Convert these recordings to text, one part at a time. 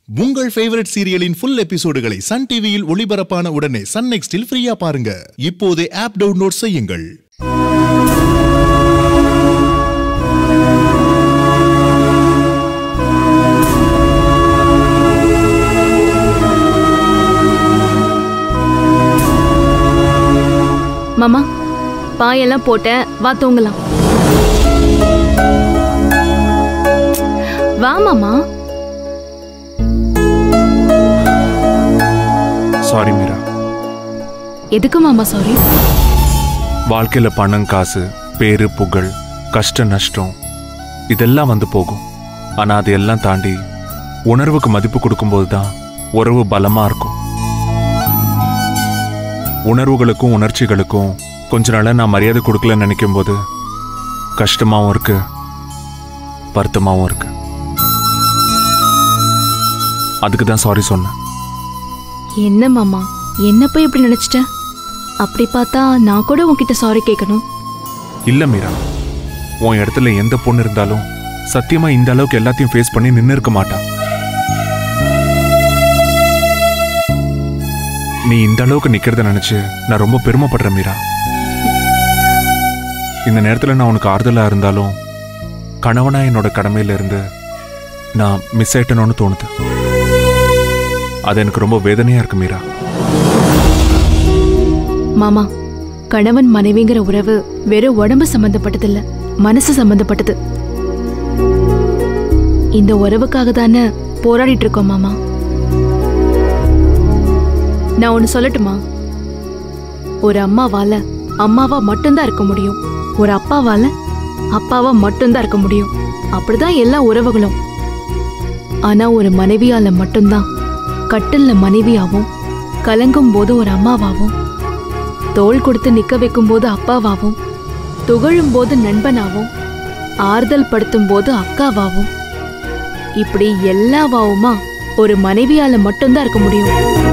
உங்கள் ஃபேவரட் சீரியலின் ஃபுல் எபிசோடுகளை சன் டிவியில் ஒளிபரப்பான உடனே சன் நெக்ஸ்டில் ஃப்ரீயா பாருங்க இப்போதே ஆப் டவுன்லோட் செய்யுங்கள் மாமா பாயெல்லாம் போட்டேன் வா தூங்கலாம் வா மாமா சாரி மீரா எதுக்கு மாமா சாரி வாழ்க்கையில் பணம் காசு பேரு புகழ் கஷ்ட நஷ்டம் இதெல்லாம் வந்து போகும் ஆனால் அது எல்லாம் தாண்டி உணர்வுக்கு மதிப்பு கொடுக்கும்போது தான் உறவு பலமா இருக்கும் உணர்வுகளுக்கும் உணர்ச்சிகளுக்கும் கொஞ்ச நாளா நான் மரியாதை கொடுக்கலன்னு நினைக்கும் போது கஷ்டமாவும் இருக்கு வருத்தமாவும் இருக்கு அதுக்கு தான் சாரி சொன்னேன் என்ன மாமா என்ன போய் இப்படி நினைச்சிட்ட அப்படி பார்த்தா நான் கூட உன்கிட்ட சாரி கேட்கணும் இல்ல மீரா உன் இடத்துல எந்த பொண்ணு இருந்தாலும் சத்தியமா இந்த அளவுக்கு எல்லாத்தையும் ஃபேஸ் பண்ணி நின்னு இருக்க மாட்டா நீ இந்த அளவுக்கு நிக்கிறத நினைச்சு நான் ரொம்ப பெருமைப்படுறேன் மீரா இந்த நேரத்துல நான் உனக்கு ஆறுதலா இருந்தாலும் கணவனா என்னோட கடமையில இருந்து நான் மிஸ் ஆயிட்டேனோன்னு தோணுது அது எனக்கு ரொம்ப வேதனையா இருக்கு மீரா மாமா கணவன் மனைவிங்கிற உறவு வெறும் உடம்பு சம்பந்தப்பட்டதில்ல மனசு சம்பந்தப்பட்டது இந்த உறவுக்காக தானே போராடிட்டு இருக்கோம் மாமா நான் ஒன்னு சொல்லட்டுமா ஒரு அம்மாவால அம்மாவா மட்டும்தான் இருக்க முடியும் ஒரு அப்பாவால அப்பாவா மட்டும்தான் இருக்க முடியும் அப்படிதான் எல்லா உறவுகளும் ஆனா ஒரு மனைவியால மட்டும்தான் கட்டில்ல மனைவியாவும் கலங்கும் போது ஒரு அம்மாவாவும் தோள் கொடுத்து நிக்க வைக்கும் போது அப்பாவாவும் துகழும் போது நண்பனாவும் ஆறுதல் படுத்தும் போது அக்காவாவும் இப்படி எல்லாவாவுமா ஒரு மனைவியால மட்டும்தான் இருக்க முடியும்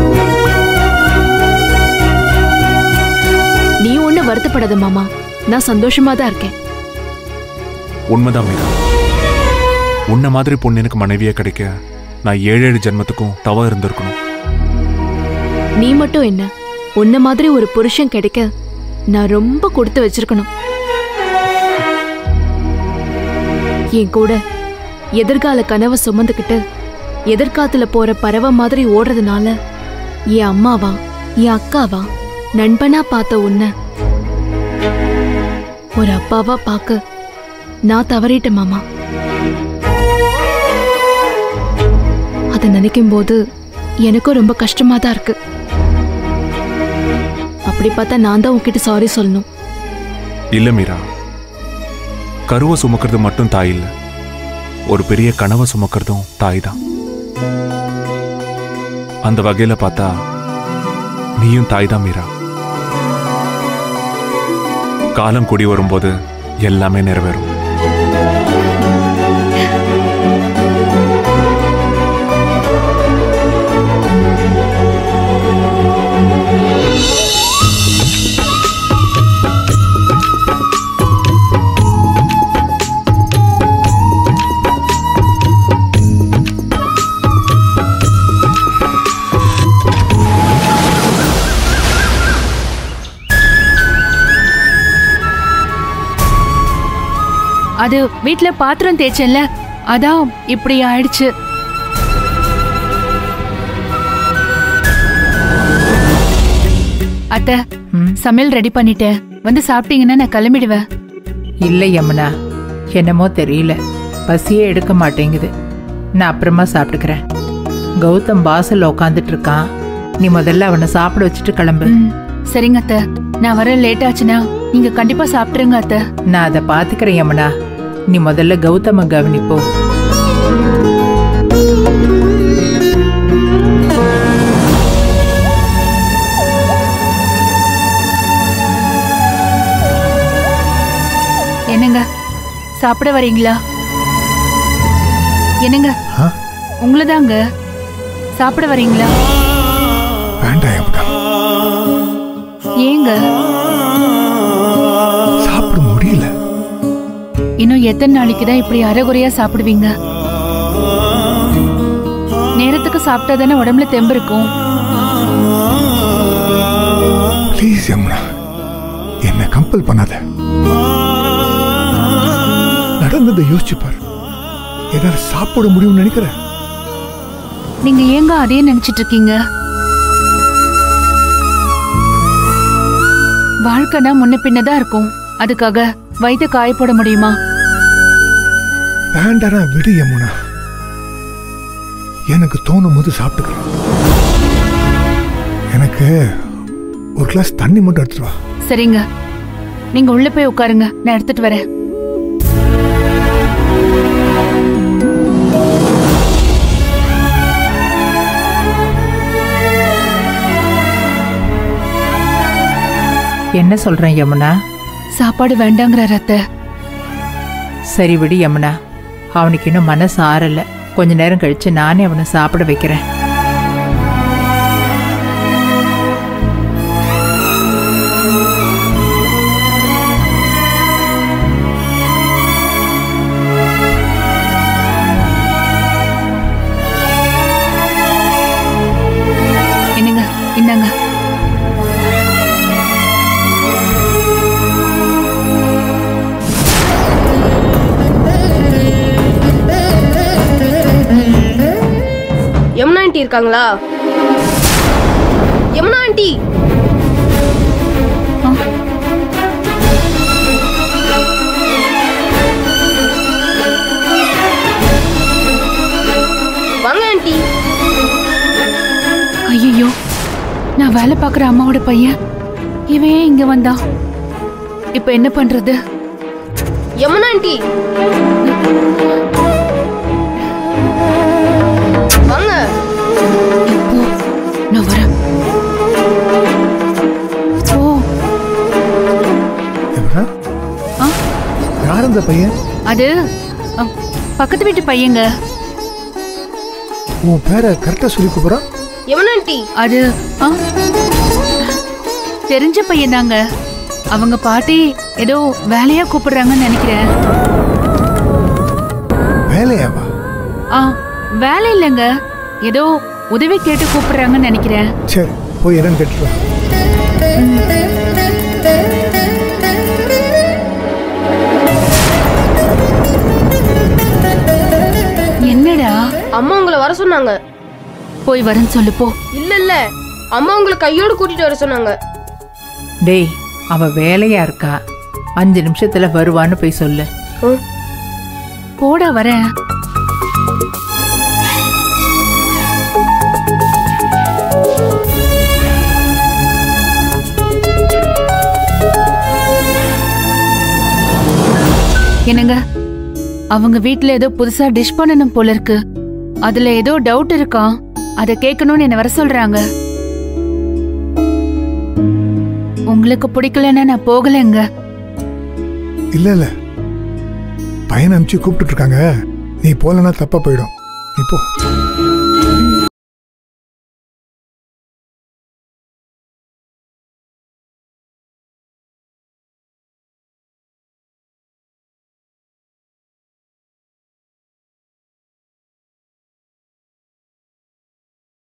நீ ஒண்ணு வருத்தப்படாத மாமா நான் சந்தோஷமா தான் இருக்கேன் உண்மைதான் மீரா உன்ன மாதிரி பொண்ணு எனக்கு மனைவியா கிடைக்க நான் ஏழு ஏழு ஜென்மத்துக்கும் தவ இருந்திருக்கணும் நீ மட்டும் என்ன உன்ன மாதிரி ஒரு புருஷன் கிடைக்க நான் ரொம்ப கொடுத்து வச்சிருக்கணும் என் கூட எதிர்கால கனவை சுமந்துக்கிட்டு எதிர்காலத்துல போற பறவை மாதிரி ஓடுறதுனால என் அம்மாவா என் அக்காவா நண்பனா பார்த்த உன்னை ஒரு அப்பாவா பார்க்க நான் தவறிட்டேன் மாமா அதை நினைக்கும் போது எனக்கும் ரொம்ப கஷ்டமா தான் இருக்கு அப்படி பார்த்தா நான் தான் உன்கிட்ட சாரி சொல்லணும் இல்ல மீரா கருவை சுமக்கிறது மட்டும் தாய் இல்ல ஒரு பெரிய கனவை சுமக்கிறதும் தாய் தான் அந்த வகையில பார்த்தா நீயும் தாய் தான் மீரா காலம் கூடி வரும்போது எல்லாமே நிறைவேறும் அது வீட்ல பாத்திரம் தேய்ச்சேன்ல அதான் இப்படி ஆயிடுச்சு அத்த சமையல் ரெடி பண்ணிட்டேன் வந்து சாப்பிட்டீங்கன்னா நான் கிளம்பிடுவேன் இல்லை யமுனா என்னமோ தெரியல பசியே எடுக்க மாட்டேங்குது நான் அப்புறமா சாப்பிட்டுக்கிறேன் கௌதம் வாசல்ல உட்காந்துட்டு இருக்கான் நீ முதல்ல அவனை சாப்பிட வச்சுட்டு கிளம்பு ம், சரிங்க அத்த நான் வர லேட் ஆச்சுன்னா நீங்க கண்டிப்பா சாப்பிட்டுருங்க அத்த நான் அதை பார்த்துக்கிறேன் யமுனா நீ முதல்ல கௌதம கவனிப்போ என்னங்க சாப்பிட வரீங்களா என்னங்க உங்களதாங்க சாப்பிட வரீங்களா வேண்டாம் யமுனா ஏங்க சாப்பிட முடியல இன்னும் எத்தனை நாளைக்கு தான் இப்படி அரைகுறையா சாப்பிடுவீங்க நேரத்துக்கு அளவுக்கு சாப்பிட்டா தானே உடம்புல தெம்பு இருக்கும் ப்ளீஸ் யமுனா என்ன கம்பல் பண்ணாத நடந்ததை யோசிச்சு பாரு என்னால சாப்பிட முடியும்னு நினைக்கிறேன் நீங்க ஏங்க அதே நினைச்சிட்டு இருக்கீங்க வாழ்க்கைனா முன்ன பின்னதான் இருக்கும் அதுக்காக வயித்தை காய போட முடியுமா வேண்டாடா விடு யமுனா எனக்கு தோணும் போது சாப்பிட்டுக்கிறேன் எனக்கு ஒரு கிளாஸ் தண்ணி மட்டும் எடுத்துட்டு வா சரிங்க நீங்க உள்ள போய் உட்காருங்க நான் எடுத்துட்டு வரேன் என்ன சொல்றேன் யமுனா சாப்பாடு வேண்டாங்கிற ரத்த சரி விடு யமுனா அவனுக்கு இன்னும் மனசு ஆறல கொஞ்ச நேரம் கழிச்சு நானே அவனை சாப்பிட வைக்கிறேன் என்னங்க இந்தாங்க யமுனா ஆண்டி இருக்காங்களா யமுனா ஆண்டி வாங்க ஆண்டி ஐயோ நான் வேலை பார்க்குற அம்மாவோட பையன் இவன் ஏன் இங்க வந்தான் இப்ப என்ன பண்றது யமுனா ஆண்டி வாங்க இப்போ நான் வரேன் ஓ யமுனா ஆ யார் அந்த பையன் அது அ, பக்கத்து வீட்டு பையங்க உன் பேரை கரெக்டா சொல்லி கூப்பிடுறான் யமுனா ஆண்டி அது ஆ, தெரிஞ்ச பையன் தாங்க அவங்க பாட்டி ஏதோ வேலையா கூப்பிடுறாங்கன்னு நினைக்கிறேன் வேலையாவா ஆ வேலை இல்லைங்க ஏதோ உதவி கேட்டு கூப்பிடுறாங்கன்னு நினைக்கிறேன் சரி போய் என்னன்னு கேட்டுட்டு வா என்னடா அம்மா உங்களை வர சொன்னாங்க போய் வரேன்னு சொல்லு போ இல்ல இல்ல அம்மா உங்களை கையோடு கூட்டிட்டு வர சொன்னாங்க டேய் அவ வேலையா இருக்கா அஞ்சு நிமிஷத்துல வருவான்னு போய் சொல்லு ம். போடா வரேன் என்னங்க அவங்க வீட்ல ஏதோ புதுசா டிஷ் பண்ணணும் போல இருக்கு அதுல ஏதோ டவுட் இருக்கா அத கேட்கணும்னு என்ன வர சொல்றாங்க உங்களுக்கு பிடிக்கலன்னா நான் போகலைங்க இல்ல இல்ல பையனை அனுப்பிச்சு கூப்பிட்டு இருக்காங்க நீ போலன்னா தப்பா போயிடும் நீ போ